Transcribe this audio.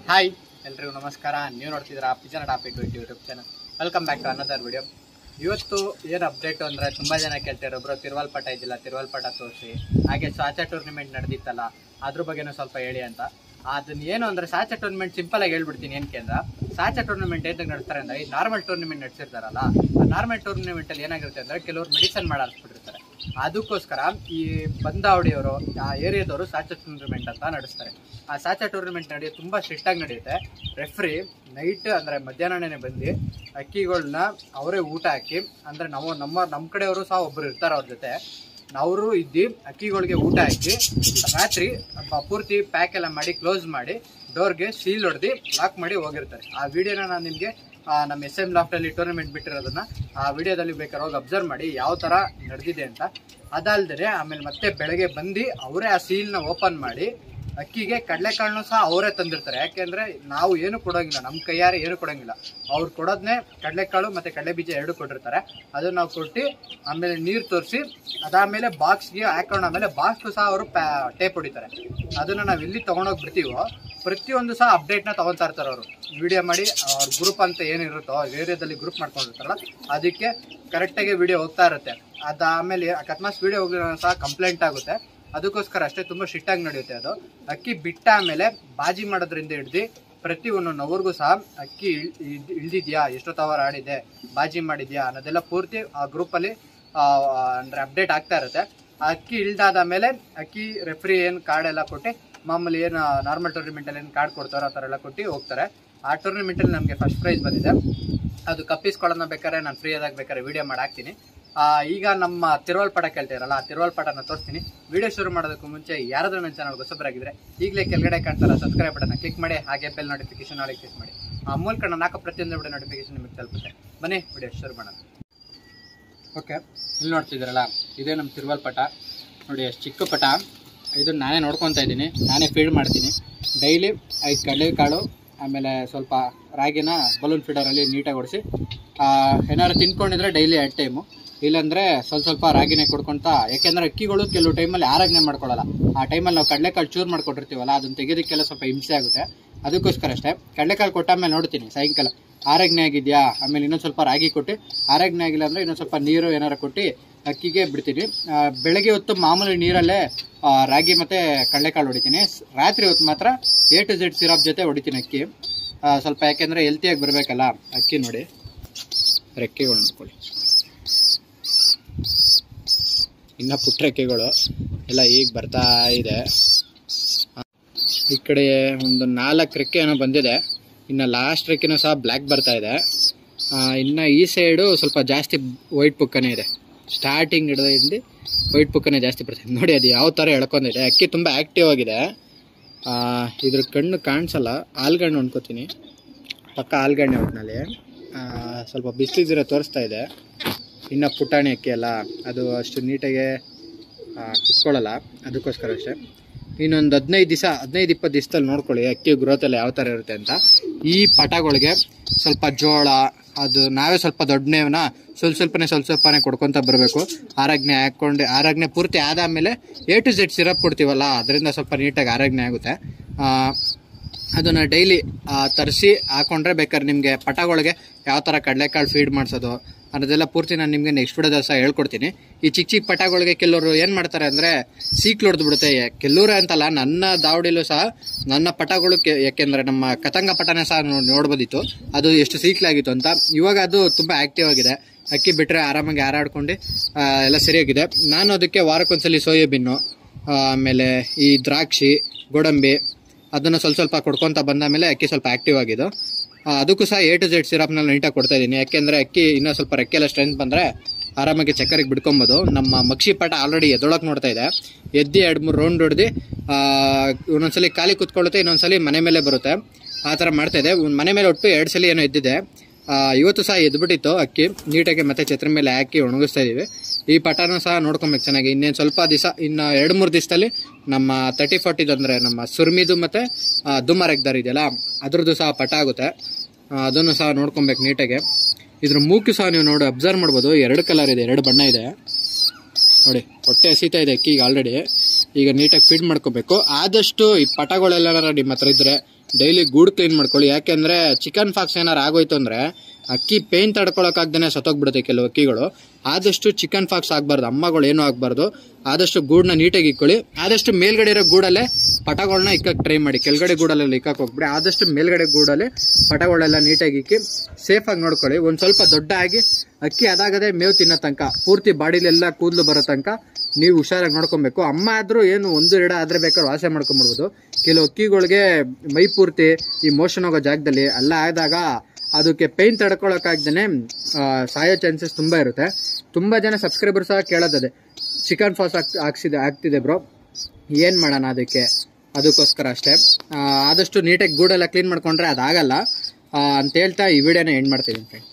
hi ಎಲ್ರಿಗೂ ನಮಸ್ಕಾರ ನೀವು ನೋಡ್ತಿದ್ದೀರಾ ಪಿಜನ್ ಟಾಪಿ twenty YouTube channel welcome back to another video ಇವತ್ತು ಏನು ಅಪ್ಡೇಟ್ ಅಂದರೆ ತುಂಬ ಜನ ಕೇಳ್ತಾರೆ ಒಬ್ಬರು ತಿರುವಲ್ಪಟ ಇದ್ದಿಲ್ಲ ತಿರುವಲ್ಪಟ ತೋರಿಸಿ ಹಾಗೆ ಸಾಚಾ ಟೂರ್ನಿಮೆಂಟ್ ನಡೆದಿತ್ತಲ್ಲ ಅದ್ರ ಬಗ್ಗೆನೂ ಸ್ವಲ್ಪ ಹೇಳಿ ಅಂತ ಅದನ್ನ ಏನು ಅಂದರೆ ಸಾಚಾ ಟೂರ್ನಿಮೆಂಟ್ ಸಿಂಪಲ್ ಆಗಿ ಹೇಳ್ಬಿಡ್ತೀನಿ ಏನಕ್ಕೆ ಅಂದ್ರೆ ಸಾಚಾ ಟೂರ್ನಿಮೆಂಟ್ ಏನಕ್ಕೆ ನಡೆಸ್ತಾರೆ ಅಂದರೆ ಈ ನಾರ್ಮಲ್ ಟೂರ್ನಿಮೆಂಟ್ ನಡೆಸಿರ್ತಾರಲ್ಲ ಆ ನಾರ್ಮಲ್ ಟೂರ್ನಿಮೆಂಟಲ್ಲಿ ಏನಾಗಿರುತ್ತೆ ಅಂದರೆ ಕೆಲವರು ಮೆಡಿಸನ್ ಮಾಡಾಡ್ಸ್ಬಿಟ್ಟಿರ್ತಾರೆ ಅದಕ್ಕೋಸ್ಕರ ಈ ಬಂದಾವಡಿಯವರು ಆ ಏರಿಯಾದವರು ಸಾಚಾ ಟೂರ್ನಿಮೆಂಟ್ ಅಂತ ನಡೆಸ್ತಾರೆ ಆ ಸಾಚಾ ಟೂರ್ನಿಮೆಂಟ್ ನಡೆಯೋದು ತುಂಬ ಸ್ಟ್ರಿಕ್ಟ್ ಆಗಿ ನಡೆಯುತ್ತೆ ರೆಫ್ರಿ ನೈಟ್ ಅಂದರೆ ಮಧ್ಯಾಹ್ನನೇ ಬಂದು ಅಕ್ಕಿಗಳನ್ನ ಅವರೇ ಊಟ ಹಾಕಿ ಅಂದರೆ ನಾವು ನಮ್ಮ ನಮ್ಮ ಕಡೆಯವರು ಸಹ ಒಬ್ಬರು ಇರ್ತಾರೆ ಅವ್ರ ಜೊತೆ ಅವರು ಇದ್ದು ಅಕ್ಕಿಗಳಿಗೆ ಊಟ ಹಾಕಿ ರಾತ್ರಿ ಪ- ಪೂರ್ತಿ ಪ್ಯಾಕ್ ಎಲ್ಲ ಮಾಡಿ ಕ್ಲೋಸ್ ಮಾಡಿ ಡೋರ್ಗೆ ಸೀಲ್ ಹೊಡೆದು ಲಾಕ್ ಮಾಡಿ ಹೋಗಿರ್ತಾರೆ ಆ ವಿಡಿಯೋನ ನಾನು ನಿಮಗೆ ನಮ್ಮ ಎಸ್ ಎಮ್ ಲಾಫ್ಟಲ್ಲಿ ಟೂರ್ನಮೆಂಟ್ ಬಿಟ್ಟಿರೋದನ್ನ ಆ ವಿಡಿಯೋದಲ್ಲಿ ಬೇಕಾದ್ರೆ ಹೋಗಿ ಅಬ್ಸರ್ವ್ ಮಾಡಿ ಯಾವ ಥರ ನಡೆದಿದೆ ಅಂತ ಅದಲ್ದರೆ ಆಮೇಲೆ ಮತ್ತೆ ಬೆಳಗ್ಗೆ ಬಂದು ಅವರೇ ಆ ಸೀಲ್ನ ಓಪನ್ ಮಾಡಿ ಅಕ್ಕಿಗೆ ಕಡಲೆಕಾಳನ್ನು ಸಹ ಅವರೇ ತಂದಿರ್ತಾರೆ ಯಾಕೆಂದ್ರೆ ನಾವು ಏನು ಕೊಡೋಂಗಿಲ್ಲ ನಮ್ಮ ಕೈಯಾರೆ ಏನು ಕೊಡೋಂಗಿಲ್ಲ ಅವ್ರು ಕೊಡೋದನ್ನೇ ಕಡಲೆಕಾಳು ಮತ್ತೆ ಕಡಲೆ ಬೀಜ ಎರಡು ಕೊಟ್ಟಿರ್ತಾರೆ ಅದನ್ನ ನಾವು ಕೊಟ್ಟು ಆಮೇಲೆ ನೀರು ತೋರಿಸಿ ಅದಾದ್ಮೇಲೆ ಬಾಕ್ಸ್ಗೆ ಹಾಕೊಂಡು ಆಮೇಲೆ ಬಾಕ್ಸ್ಗೂ ಸಹ ಅವರು ಟೇಪ್ ಹೊಡಿತಾರೆ ಅದನ್ನ ನಾವು ಎಲ್ಲಿ ತಗೊಂಡೋಗಿ ಬಿಡ್ತೀವೋ ಪ್ರತಿಯೊಂದು ಸಹ ಅಪ್ಡೇಟ್ನ ತಗೊತಾ ಇರ್ತಾರೆ ಅವರು ವಿಡಿಯೋ ಮಾಡಿ ಅವ್ರ ಗ್ರೂಪ್ ಅಂತ ಏನಿರುತ್ತೋ ಏರಿಯಾದಲ್ಲಿ ಗ್ರೂಪ್ ಮಾಡ್ಕೊಂಡಿರ್ತಾರಲ್ಲ ಅದಕ್ಕೆ ಕರೆಕ್ಟಾಗಿ ವಿಡಿಯೋ ಹೋಗ್ತಾ ಇರುತ್ತೆ ಅದಾದಮೇಲೆ ಅಕಸ್ಮಾತ್ ವಿಡಿಯೋ ಹೋಗಿರೋ ಸಹ ಕಂಪ್ಲೇಂಟ್ ಆಗುತ್ತೆ ಅದಕ್ಕೋಸ್ಕರ ಅಷ್ಟೇ ತುಂಬ ಸ್ಟ್ರಿಕ್ಟಾಗಿ ನಡೆಯುತ್ತೆ ಅದು ಅಕ್ಕಿ ಬಿಟ್ಟ ಆಮೇಲೆ ಬಾಜಿ ಮಾಡೋದ್ರಿಂದ ಹಿಡ್ದು ಪ್ರತಿ ಒಂದೊಂದವ್ರಿಗೂ ಸಹ ಅಕ್ಕಿ ಇಳ್- ಇಳ್- ಇಳ್ದಿದ್ಯಾ ಎಷ್ಟೊತ್ತು ಅವರ್ ಆಡಿದೆ ಬಾಜಿ ಮಾಡಿದ್ಯಾ ಅನ್ನೋದೆಲ್ಲ ಪೂರ್ತಿ ಆ ಗ್ರೂಪಲ್ಲಿ ಅಂದರೆ ಅಪ್ಡೇಟ್ ಆಗ್ತಾ ಇರುತ್ತೆ ಆ ಅಕ್ಕಿ ಇಳ್ದಾದ ಮೇಲೆ ಅಕ್ಕಿ ರೆಫ್ರಿ ಏನು ಕಾರ್ಡ್ ಎಲ್ಲ ಕೊಟ್ಟು ಮಾಮೂಲಿ ಏನು ನಾರ್ಮಲ್ ಟೂರ್ನಿಮೆಂಟಲ್ಲಿ ಏನು ಕಾರ್ಡ್ ಕೊಡ್ತಾರೋ ಆ ಥರ ಎಲ್ಲ ಕೊಟ್ಟು ಹೋಗ್ತಾರೆ ಆ ಟೂರ್ನಿಮೆಂಟಲ್ಲಿ ನಮಗೆ ಫಸ್ಟ್ ಪ್ರೈಸ್ ಬಂದಿದೆ ಅದು ಕಪ್ಪಿಸ್ಕೊಳ್ಳೋಣ ಬೇಕಾದ್ರೆ ನಾನು ಫ್ರೀ ಆದಾಗ ಬೇಕಾದ್ರೆ ವಿಡಿಯೋ ಮಾಡಿ ಹಾಕ್ತೀನಿ ಆ, ಈಗ ನಮ್ಮ ತಿರುವಲ್ಪಟ ಕೇಳ್ತಿರಲ್ಲ ಆ ತಿರುವಲ್ಪಟನ ತೋರಿಸ್ತೀನಿ ವಿಡಿಯೋ ಶುರು ಮಾಡೋದಕ್ಕೂ ಮುಂಚೆ ಯಾರಾದ್ರೂ ನನ್ನ ಚಾನಲ್ ಹೊಸಬರಾಗಿದ್ರೆ ಈಗಲೇ ಕೆಳಗಡೆ ಕಾಣ್ತಾರ ಸಬ್ಸ್ಕ್ರೈಬ್ ಬಟನ್ ಕ್ಲಿಕ್ ಮಾಡಿ ಹಾಗೆ ಬೆಲ್ ನೋಟಿಫಿಕೇಶನ್ ನಾಳೆ ಕ್ಲಿಕ್ ಮಾಡಿ ಆ ಮೂಲಕ ನಾನು ಹಾಕೋ ಪ್ರತಿಯೊಂದು ವಿಡಿಯೋ ನೋಟಿಫಿಕೇಶನ್ ನಿಮಗೆ ತಲುಪುತ್ತೆ ಬನ್ನಿ ವಿಡಿಯೋ ಶುರು ಮಾಡೋಣ ಓಕೆ ಇಲ್ಲಿ ನೋಡ್ತಿದ್ದೀರಲ್ಲ ಇದೇ ನಮ್ಮ ತಿರುವಲ್ಪಟ ನೋಡಿ ಎಷ್ಟು ಚಿಕ್ಕ ಪಟ ಇದನ್ನ ನಾನೇ ನೋಡ್ಕೊತಾ ಇದ್ದೀನಿ ನಾನೇ ಫೀಡ್ ಮಾಡ್ತೀನಿ ಡೈಲಿ ಐದು ಕಡಲೆಕಾಳು ಆಮೇಲೆ ಸ್ವಲ್ಪ ರಾಗಿನ ಬಲೂನ್ ಫೀಡರಲ್ಲಿ ನೀಟಾಗಿ ಹೊಡಿಸಿ ಏನಾದ್ರು ತಿನ್ಕೊಂಡಿದ್ರೆ ಡೈಲಿ ಎರಡು ಟೈಮು ಇಲ್ಲಾಂದ್ರೆ ಸ್ವಲ್ಪ ಸ್ವಲ್ಪ ರಾಗಿನೇ ಕೊಡ್ಕೊಂತ ಯಾಕೆಂದ್ರೆ ಅಕ್ಕಿಗಳು ಕೆಲವು ಟೈಮಲ್ಲಿ ಆರಾಧನೆ ಮಾಡ್ಕೊಳ್ಳಲ್ಲ ಆ ಟೈಮಲ್ಲಿ ನಾವು ಕಡಲೆಕಾಳು ಚೂರು ಮಾಡ್ಕೊಟ್ಟಿರ್ತೀವಲ್ಲ ಅದನ್ನ ತೆಗೆಯೋದಕ್ಕೆಲ್ಲ ಸ್ವಲ್ಪ ಹಿಂಸೆ ಆಗುತ್ತೆ ಅದಕ್ಕೋಸ್ಕರ ಅಷ್ಟೇ ಕಡಲೆಕಾಳು ಕೊಟ್ಟಾದ್ಮೇಲೆ ನೋಡ್ತೀನಿ ಸಾಯಂಕಾಲ ಆರೋಗ್ಯ ಆಗಿದೆಯಾ ಆಮೇಲೆ ಇನ್ನೊಂದು ಸ್ವಲ್ಪ ರಾಗಿ ಕೊಟ್ಟು ಆರೋಗ್ಯ ಆಗಿಲ್ಲ ಅಂದ್ರೆ ಇನ್ನೊಂದು ಸ್ವಲ್ಪ ನೀರು ಏನಾರು ಕೊಟ್ಟು ಅಕ್ಕಿಗೆ ಬಿಡ್ತೀನಿ ಆ, ಬೆಳಗ್ಗೆ ಹೊತ್ತು ಮಾಮೂಲಿ ನೀರಲ್ಲೇ ಆ, ರಾಗಿ ಮತ್ತೆ ಕಡಲೆಕಾಳು ಹೊಡಿತೀನಿ ಸ್- ರಾತ್ರಿ ಹೊತ್ತು ಮಾತ್ರ ಎ ಟು ಝೆಡ್ ಸಿರಪ್ ಜೊತೆ ಹೊಡಿತೀನಿ ಅಕ್ಕಿ ಆ, ಸ್ವಲ್ಪ ಯಾಕೆಂದ್ರೆ ಹೆಲ್ತಿಯಾಗಿ ಬರಬೇಕಲ್ಲ ಅಕ್ಕಿ ನೋಡಿ ರೆಕ್ಕೆಗಳು ನೋಡ್ಕೊಳ್ಳಿ ಇನ್ನ ಪುಟ್ಟ ರೆಕ್ಕೆಗಳು ಎಲ್ಲ ಈಗ ಬರ್ತಾ ಇದೆ ಈ ಕಡೆ ಒಂದು ನಾಲ್ಕು ರೆಕ್ಕೆ ಏನೋ ಬಂದಿದೆ ಇನ್ನು ಲಾಸ್ಟ್ ರೆಕ್ಕೆನೂ ಸಹ ಬ್ಲ್ಯಾಕ್ ಬರ್ತಾ ಇದೆ ಆ, ಇನ್ನ ಈ ಸೈಡು ಸ್ವಲ್ಪ ಜಾಸ್ತಿ ವೈಟ್ ಪುಕ್ಕನೇ ಇದೆ ಸ್ಟಾರ್ಟಿಂಗ್ ಹಿಡಿದಿಂದ ವೈಟ್ ಪುಕ್ಕನೇ ಜಾಸ್ತಿ ಬರ್ತಾ ಇದೆ ನೋಡಿ ಅದು ಯಾವ ಥರ ಎಳ್ಕೊಂಡಿದೆ ಅಕ್ಕಿ ತುಂಬ ಆ್ಯಕ್ಟಿವ್ ಆಗಿದೆ ಆ, ಇದ್ರ ಕಣ್ಣು ಕಾಣಿಸಲ್ಲ ಆಲ್ಗಣ್ಣು ಅನ್ಕೋತೀನಿ ಪಕ್ಕ ಆಲ್ಗಣ್ಣೆ ಒಟ್ಟಿನಲ್ಲಿ ಸ್ವಲ್ಪ ಬಿಸಿಲಿದ್ರೆ ತೋರಿಸ್ತಾ ಇದೆ ಇನ್ನು ಪುಟಾಣಿ ಅಕ್ಕಿ ಅಲ್ಲ ಅದು ಅಷ್ಟು ನೀಟಾಗಿ ಆ, ಕುತ್ಕೊಳ್ಳಲ್ಲ ಅದಕ್ಕೋಸ್ಕರ ಅಷ್ಟೇ ಇನ್ನೊಂದು ಹದಿನೈದು ದಿವಸ ಹದಿನೈದು ಇಪ್ಪತ್ತು ದಿವಸದಲ್ಲಿ ನೋಡ್ಕೊಳ್ಳಿ ಅಕ್ಕಿ ಗ್ರೋತ್ ಎಲ್ಲ ಯಾವ ಥರ ಇರುತ್ತೆ ಅಂತ ಈ ಪಟಗಳಿಗೆ ಸ್ವಲ್ಪ ಜೋಳ ಅದು ನಾವೇ ಸ್ವಲ್ಪ ದೊಡ್ಡನೇವನ್ನ ಸ್ವಲ್ಪ ಸ್ವಲ್ಪನೇ ಸ್ವಲ್ಪ ಸ್ವಲ್ಪನೇ ಕೊಡ್ಕೊತ ಬರಬೇಕು ಆರಾಗ್ನೆ ಹಾಕ್ಕೊಂಡು ಆರಾಗ್ನೆ ಪೂರ್ತಿ ಆದಾದ್ಮೇಲೆ ಎ ಟು ಜೆಡ್ ಸಿರಪ್ ಕೊಡ್ತೀವಲ್ಲ ಅದರಿಂದ ಸ್ವಲ್ಪ ನೀಟಾಗಿ ಆರಾಗ್ನೆ ಆಗುತ್ತೆ ಆ, ಅದನ್ನ ಡೈಲಿ ತರಿಸಿ ಹಾಕೊಂಡ್ರೆ ಬೇಕಾದ್ರೆ ನಿಮಗೆ ಪಟಗಳಿಗೆ ಯಾವ ಥರ ಕಡಲೆಕಾಳು ಫೀಡ್ ಮಾಡಿಸೋದು ಅನ್ನೋದೆಲ್ಲ ಪೂರ್ತಿ ನಾನು ನಿಮಗೆ ನೆಕ್ಸ್ಟ್ ವಿಡಿಯೋದಲ್ಲಿ ಸಹ ಹೇಳ್ಕೊಡ್ತೀನಿ ಈ ಚಿಕ್ಕ ಚಿಕ್ಕ ಪಟಗಳಿಗೆ ಕೆಲವರು ಏನು ಮಾಡ್ತಾರೆ ಅಂದರೆ ಸೀಕ್ಲು ಹೊಡೆದು ಬಿಡುತ್ತೆ ಕೆಲವರು ಅಂತಲ್ಲ ನನ್ನ ದಾವಡಿಲೂ ಸಹ ನನ್ನ ಪಟಗಳು ಕೆ- ಯಾಕೆಂದ್ರೆ ನಮ್ಮ ಕತಂಗ ಪಟನೇ ಸಹ ನೋ- ನೋಡ್ಬೋದಿತ್ತು ಅದು ಎಷ್ಟು ಸೀಕ್ಲಾಗಿತ್ತು ಅಂತ ಇವಾಗ ಅದು ತುಂಬ ಆಕ್ಟಿವ್ ಆಗಿದೆ ಅಕ್ಕಿ ಬಿಟ್ಟರೆ ಆರಾಮಾಗಿ ಹಾರಾಡ್ಕೊಂಡು ಆ, ಎಲ್ಲ ಸರಿಯಾಗಿದೆ ನಾನು ಅದಕ್ಕೆ ವಾರಕ್ಕೊಂದ್ಸಲಿ ಸೋಯಾಬೀನು ಆಮೇಲೆ ಈ ದ್ರಾಕ್ಷಿ ಗೋಡಂಬಿ ಅದನ್ನು ಸ್ವಲ್ಪ ಸ್ವಲ್ಪ ಕೊಡ್ಕೊತ ಬಂದ ಮೇಲೆ ಅಕ್ಕಿ ಸ್ವಲ್ಪ ಆಕ್ಟಿವ್ ಆಗಿದ್ದು ಆ, ಅದಕ್ಕೂ ಸಹ ಎ ಟು ಜೆಡ್ ಸಿರಪ್ನಲ್ಲಿ ನೀಟಾಗಿ ಕೊಡ್ತಾ ಇದ್ದೀನಿ ಯಾಕೆಂದರೆ ಅಕ್ಕಿ ಇನ್ನೂ ಸ್ವಲ್ಪ ರೆಕ್ಕೆ ಎಲ್ಲ ಸ್ಟ್ರೆಂತ್ ಬಂದರೆ ಆರಾಮಾಗಿ ಚಕ್ಕರಿಗೆ ಬಿಡ್ಕೊಬೋದು ನಮ್ಮ ಮಕ್ಷಿ ಪಾಠ ಆಲ್ರೆಡಿ ಎದ್ದೊಳಕ್ಕೆ ನೋಡ್ತಾ ಇದೆ ಎದ್ದು ಎರಡು ಮೂರು ರೌಂಡ್ ಹೊಡೆದು ಒಂದೊಂದ್ಸಲಿ ಖಾಲಿ ಕುತ್ಕೊಳ್ಳುತ್ತೆ ಇನ್ನೊಂದ್ಸಲಿ ಮನೆ ಮೇಲೆ ಬರುತ್ತೆ ಆ ಥರ ಮಾಡ್ತಾ ಇದೆ ಒಂದ್ ಮನೆ ಮೇಲೆ ಒಟ್ಟು ಎರಡು ಸಲ ಏನೋ ಎದ್ದಿದೆ ಆ, ಇವತ್ತು ಸಹ ಎದ್ಬಿಟ್ಟಿತ್ತು ಅಕ್ಕಿ ನೀಟಾಗಿ ಮತ್ತೆ ಛತ್ರ ಮೇಲೆ ಹಾಕಿ ಒಣಗಿಸ್ತಾ ಇದೀವಿ ಈ ಪಟಾನು ಸಹ ನೋಡ್ಕೊಬೇಕು ಚೆನ್ನಾಗಿ ಇನ್ನೇನು ಸ್ವಲ್ಪ ದಿವಸ ಇನ್ನು ಎರಡು ಮೂರು ದಿವಸದಲ್ಲಿ ನಮ್ಮ ತರ್ಟಿ ಫಾರ್ಟಿದು ಅಂದರೆ ನಮ್ಮ ಸುರ್ಮಿದು ಮತ್ತು ದುಮ್ಮರೆಗ್ದಾರ್ ಇದೆಯಲ್ಲ ಅದ್ರದ್ದು ಸಹ ಪಟ ಆಗುತ್ತೆ ಆ, ಅದನ್ನು ಸಹ ನೋಡ್ಕೊಬೇಕು ನೀಟಾಗಿ ಇದ್ರ ಮೂಕು ಸಹ ನೀವು ನೋಡಿ ಅಬ್ಸರ್ವ್ ಮಾಡ್ಬೋದು ಎರಡು ಕಲರ್ ಇದೆ ಎರಡು ಬಣ್ಣ ಇದೆ ನೋಡಿ ಹೊಟ್ಟೆ ಹಸಿತಾ ಇದೆ ಅಕ್ಕಿ ಈಗ ಆಲ್ರೆಡಿ ಈಗ ನೀಟಾಗಿ ಫೀಡ್ ಮಾಡ್ಕೋಬೇಕು ಆದಷ್ಟು ಈ ಪಟಗಳೆಲ್ಲ ನಿಮ್ಮ ಹತ್ರ ಇದ್ರೆ ಡೈಲಿ ಗೂಡು ಕ್ಲೀನ್ ಮಾಡ್ಕೊಳ್ಳಿ ಯಾಕೆಂದ್ರೆ ಚಿಕನ್ ಫಾಕ್ಸ್ ಏನಾರು ಆಗೋಯ್ತು ಅಂದ್ರೆ ಅಕ್ಕಿ ಪೇನ್ ತಡ್ಕೊಳಕ್ಕಾಗ್ದೇ ಸತ್ತೋಗ್ಬಿಡುತ್ತೆ ಕೆಲವು ಅಕ್ಕಿಗಳು ಆದಷ್ಟು ಚಿಕನ್ ಫಾಕ್ಸ್ ಆಗ್ಬಾರ್ದು ಅಮ್ಮಗಳು ಏನೂ ಆಗ್ಬಾರ್ದು ಆದಷ್ಟು ಗೂಡನ್ನ ನೀಟಾಗಿ ಇಕ್ಕೊಳ್ಳಿ ಆದಷ್ಟು ಮೇಲ್ಗಡೆ ಇರೋ ಗೂಡಲ್ಲೇ ಪಟಗಳನ್ನ ಇಕ್ಕಕ್ಕೆ ಟ್ರೈ ಮಾಡಿ ಕೆಳಗಡೆ ಗೂಡಲ್ಲೆಲ್ಲ ಇಕ್ಕಕ್ಕೆ ಹೋಗ್ಬಿಡಿ ಆದಷ್ಟು ಮೇಲ್ಗಡೆ ಗೂಡಲ್ಲಿ ಪಟಗಳೆಲ್ಲ ನೀಟಾಗಿ ಇಕ್ಕಿ ಸೇಫಾಗಿ ನೋಡ್ಕೊಳ್ಳಿ ಒಂದು ಸ್ವಲ್ಪ ದೊಡ್ಡ ಆಗಿ ಅಕ್ಕಿ ಅದಾಗದೆ ಮೇವು ತಿನ್ನೋ ತನಕ ಪೂರ್ತಿ ಬಾಡಿಲೆಲ್ಲ ಕೂದಲು ಬರೋ ತನಕ ನೀವು ಹುಷಾರಾಗಿ ನೋಡ್ಕೊಬೇಕು ಅಮ್ಮ ಆದ್ರೂ ಏನು ಒಂದು ಎರಡ ಆದ್ರೆ ಬೇಕಾದ್ರೆ ವಾಸೆ ಮಾಡ್ಕೊಂಬಿಡ್ಬೋದು ಕೆಲವು ಅಕ್ಕಿಗಳಿಗೆ ಮೈ ಪೂರ್ತಿ ಈ ಮೋಷನ್ ಹೋಗೋ ಜಾಗದಲ್ಲಿ ಎಲ್ಲ ಆದಾಗ ಅದಕ್ಕೆ ಪೇನ್ ತಡ್ಕೊಳಕ್ಕಾಗ್ದೇ ಸಾಯೋ ಚಾನ್ಸಸ್ ತುಂಬ ಇರುತ್ತೆ ತುಂಬ ಜನ ಸಬ್ಸ್ಕ್ರೈಬರ್ ಸಹ ಕೇಳೋದದೆ ಚಿಕನ್ ಫಾಸ್ ಹಾಕ್ಸಿದೆ ಆಗ್ತಿದೆ ಬ್ರೋ ಏನು ಮಾಡೋಣ ಅದಕ್ಕೆ ಅದಕ್ಕೋಸ್ಕರ ಅಷ್ಟೇ ಆ, ಆದಷ್ಟು ನೀಟಾಗಿ ಗೂಡೆಲ್ಲ ಕ್ಲೀನ್ ಮಾಡ್ಕೊಂಡ್ರೆ ಅದಾಗಲ್ಲ ಆ, ಅಂತ ಹೇಳ್ತಾ ಈ ವಿಡಿಯೋನ ಎಂಡ್ ಮಾಡ್ತೀನಿ ಫ್ರೆಂಡ್